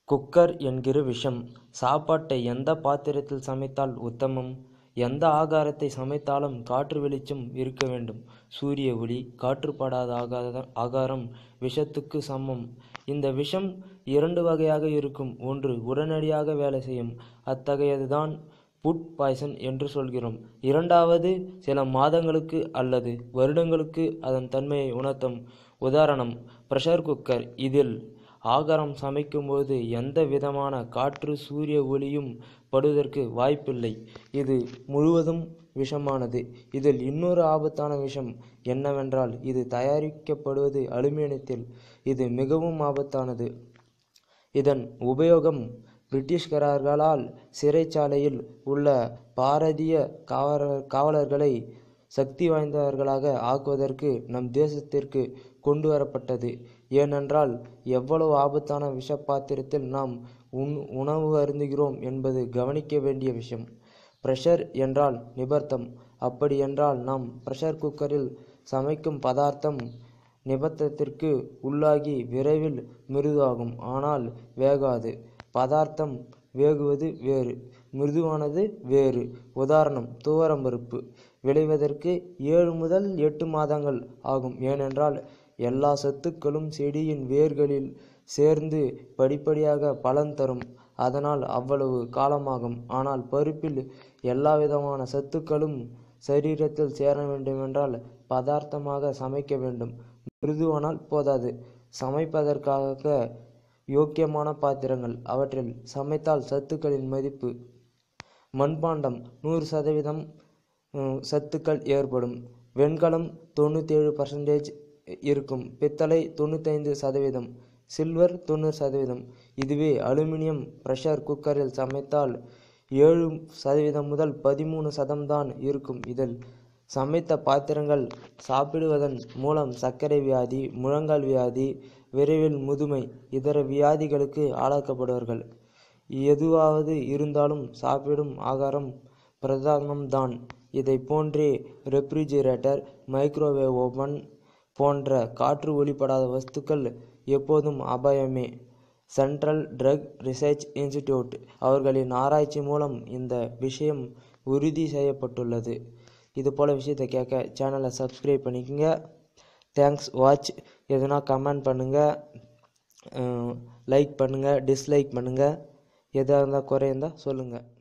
cooker என்கிற விஷம் சாப்பாட்டை எந்த பாத்திரத்தில் சமைத்தால் உத்தமம் எந்த ஆகாரத்தை சமைத்தாலும் காற்று வெளிச்சம் இருக்க வேண்டும் சூரிய ஒளி காற்றுப்படாத ஆகாத ஆகாரம் விஷத்துக்கு சமம் இந்த விஷம் இரண்டு வகையாக இருக்கும் ஒன்று உடனடியாக வேலை செய்யும் அத்தகையதுதான் ஃபுட் பாய்சன் என்று சொல்கிறோம் இரண்டாவது சில மாதங்களுக்கு அல்லது வருடங்களுக்கு அதன் தன்மையை உணர்த்தும் உதாரணம் ப்ரெஷர் குக்கர் இதில் ஆகாரம் சமைக்கும்போது எந்த விதமான காற்று சூரிய ஒளியும் படுவதற்கு வாய்ப்பில்லை இது முழுவதும் விஷமானது இதில் இன்னொரு ஆபத்தான விஷம் என்னவென்றால் இது தயாரிக்கப்படுவது அலுமினியத்தில் இது மிகவும் ஆபத்தானது இதன் உபயோகம் பிரிட்டிஷ்காரர்களால் சிறைச்சாலையில் உள்ள பாரதிய காவல காவலர்களை சக்தி வாய்ந்தவர்களாக ஆக்குவதற்கு நம் தேசத்திற்கு கொண்டு வரப்பட்டது ஏனென்றால் எவ்வளவு ஆபத்தான விஷப்பாத்திரத்தில் நாம் உண் உணவு அருந்துகிறோம் என்பது கவனிக்க வேண்டிய விஷயம் ப்ரெஷர் என்றால் நிபர்த்தம் அப்படி என்றால் நாம் ப்ரெஷர் குக்கரில் சமைக்கும் பதார்த்தம் நிபர்த்தத்திற்கு உள்ளாகி விரைவில் மிருதுவாகும் ஆனால் வேகாது பதார்த்தம் வேகுவது வேறு மிருதுவானது வேறு உதாரணம் துவரம்பருப்பு விளைவதற்கு ஏழு முதல் எட்டு மாதங்கள் ஆகும் ஏனென்றால் எல்லா சத்துக்களும் செடியின் வேர்களில் சேர்ந்து படிப்படியாக பலன் தரும் அதனால் அவ்வளவு காலமாகும் ஆனால் பருப்பில் எல்லா விதமான சத்துக்களும் சரீரத்தில் சேர வேண்டுமென்றால் பதார்த்தமாக சமைக்க வேண்டும் மிருதுவானால் போதாது சமைப்பதற்காக யோக்கியமான பாத்திரங்கள் அவற்றில் சமைத்தால் சத்துக்களின் மதிப்பு மண்பாண்டம் நூறு சதவீதம் சத்துக்கள் ஏற்படும் வெண்கலம் தொண்ணூற்றேழு பர்சன்டேஜ் இருக்கும் பித்தளை தொண்ணூத்தைந்து சதவீதம் சில்வர் தொண்ணூறு சதவீதம் இதுவே அலுமினியம் ப்ரெஷர் குக்கரில் சமைத்தால் ஏழு சதவீதம் முதல் பதிமூணு சதம்தான் இருக்கும் இதில் சமைத்த பாத்திரங்கள் சாப்பிடுவதன் மூலம் சர்க்கரை வியாதி முழங்கால் வியாதி விரைவில் முதுமை இதர வியாதிகளுக்கு ஆளாக்கப்படுவார்கள் எதுவாவது இருந்தாலும் சாப்பிடும் ஆகாரம் பிரதானம்தான் இதை போன்றே ரெஃப்ரிஜிரேட்டர் மைக்ரோவேவ் ஓவன் போன்ற காற்று ஒளிப்படாத வஸ்துக்கள் எப்போதும் அபாயமே சென்ட்ரல் ட்ரக் ரிசர்ச் இன்ஸ்டிடியூட் அவர்களின் ஆராய்ச்சி மூலம் இந்த விஷயம் உறுதி செய்யப்பட்டுள்ளது இது போல் விஷயத்தை கேட்க சேனலை சப்ஸ்கிரைப் பண்ணிக்கோங்க தேங்க்ஸ் வாட்ச் எதுனா கமெண்ட் பண்ணுங்கள் லைக் பண்ணுங்கள் டிஸ்லைக் பண்ணுங்கள் எதாக இருந்தால் குறை இருந்தால் சொல்லுங்கள்